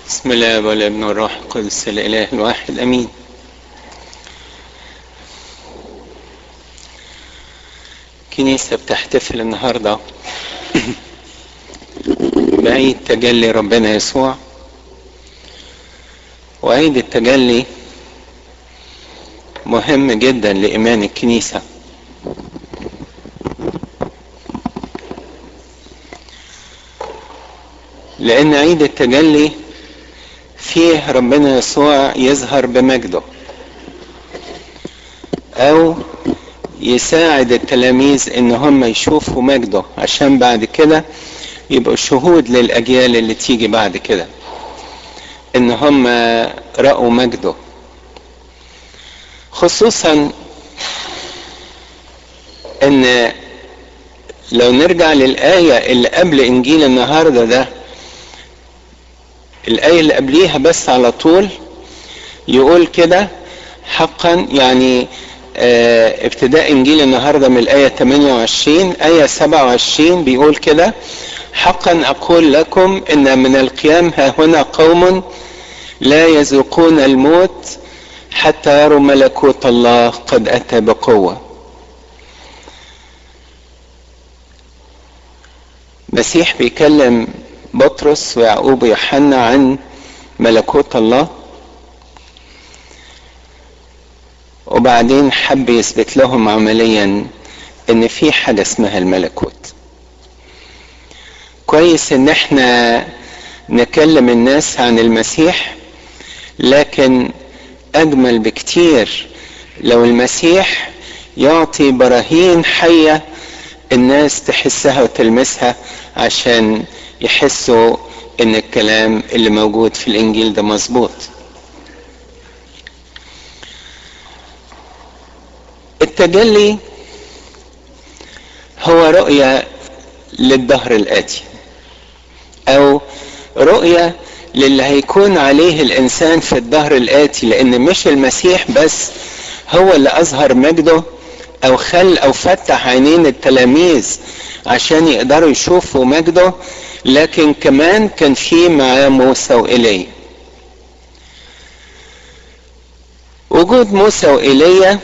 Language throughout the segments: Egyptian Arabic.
بسم الله والابن والروح القدس الاله الواحد امين كنيسة بتحتفل النهاردة بعيد تجلي ربنا يسوع وعيد التجلي مهم جدا لإيمان الكنيسة لأن عيد التجلي فيه ربنا يسوع يظهر بمجده أو يساعد التلاميذ إن هم يشوفوا مجده عشان بعد كده يبقوا شهود للأجيال اللي تيجي بعد كده إن هم رأوا مجده خصوصا إن لو نرجع للآية اللي قبل إنجيل النهاردة ده الآية اللي قبليها بس على طول يقول كده حقا يعني اه ابتداء انجيل النهاردة من الآية 28 آية 27 بيقول كده حقا أقول لكم إن من القيام ها هنا قوم لا يذوقون الموت حتى يروا ملكوت الله قد أتى بقوة مسيح بيكلم بطرس ويعقوب ويوحنا عن ملكوت الله وبعدين حب يثبت لهم عمليا ان في حاجه اسمها الملكوت كويس ان احنا نكلم الناس عن المسيح لكن اجمل بكتير لو المسيح يعطي براهين حيه الناس تحسها وتلمسها عشان يحسوا ان الكلام اللي موجود في الانجيل ده مظبوط التجلي هو رؤية للدهر الآتي أو رؤية للي هيكون عليه الإنسان في الدهر الآتي لأن مش المسيح بس هو اللي أظهر مجده أو خل أو فتح عينين التلاميذ عشان يقدروا يشوفوا مجده لكن كمان كان في معاه موسى وإيليا وجود موسى وإيليا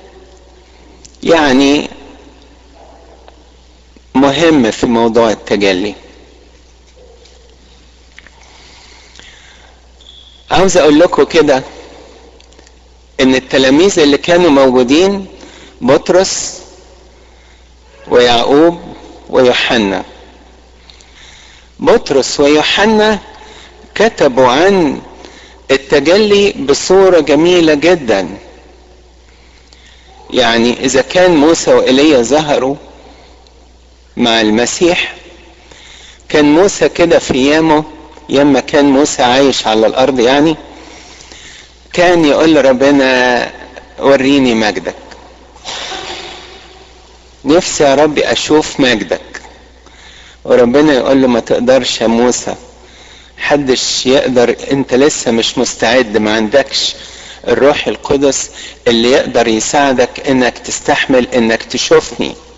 يعني مهم في موضوع التجلي عاوز اقول لكم كده ان التلاميذ اللي كانوا موجودين بطرس ويعقوب ويوحنا بطرس ويوحنا كتبوا عن التجلي بصورة جميلة جدا يعني إذا كان موسى وإيليا ظهروا مع المسيح كان موسى كده في أيامه ياما كان موسى عايش على الأرض يعني كان يقول لربنا وريني مجدك نفسي يا ربي أشوف مجدك وربنا يقول له ما تقدرش يا موسى حدش يقدر انت لسه مش مستعد ما عندكش الروح القدس اللي يقدر يساعدك انك تستحمل انك تشوفني